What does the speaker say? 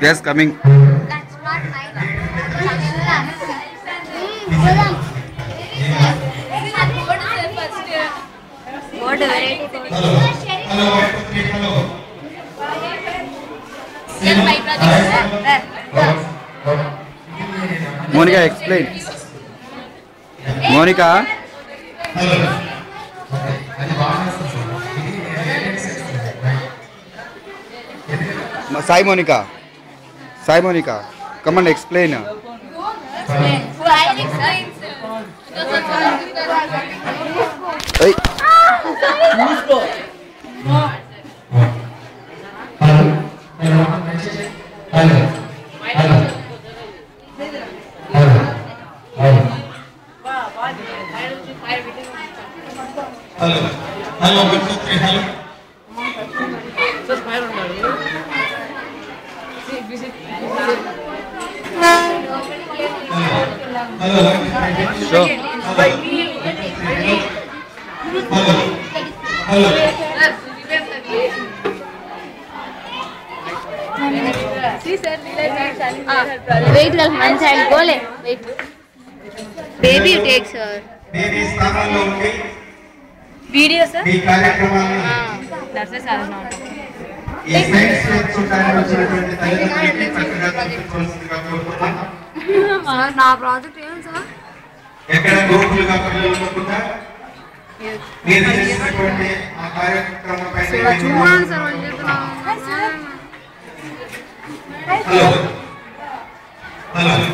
Yes coming That's not mine. పోదాం. Board variety hello hello one two three hello Monica explain Monica hello Sai Monica Sai Monica come and explain hello hello hello hello hello one two three hello hello show hello hello wait gal one side గోలే wait baby take sir మీరు ఈ స్థానంలో ఉండి video sir మీ కార్యక్రమాన్ని that's sir ఈ science fair చూడడానికి వచ్చినటువంటి తల్లిదండ్రులకి చక్కగా చూపించవలసిందిగా కోరుకుంటున్నాం నా ప్రాజెక్ట్ ఏం సార్ ఎక్కడ గ్రూపులుగా పిల్లలు ఉండకుండా మీరు చేసినటువంటి ఆ కార్యక్రమం పైన చూడండి సార్ వాళ్ళు చెప్తున్నాను హలో హలో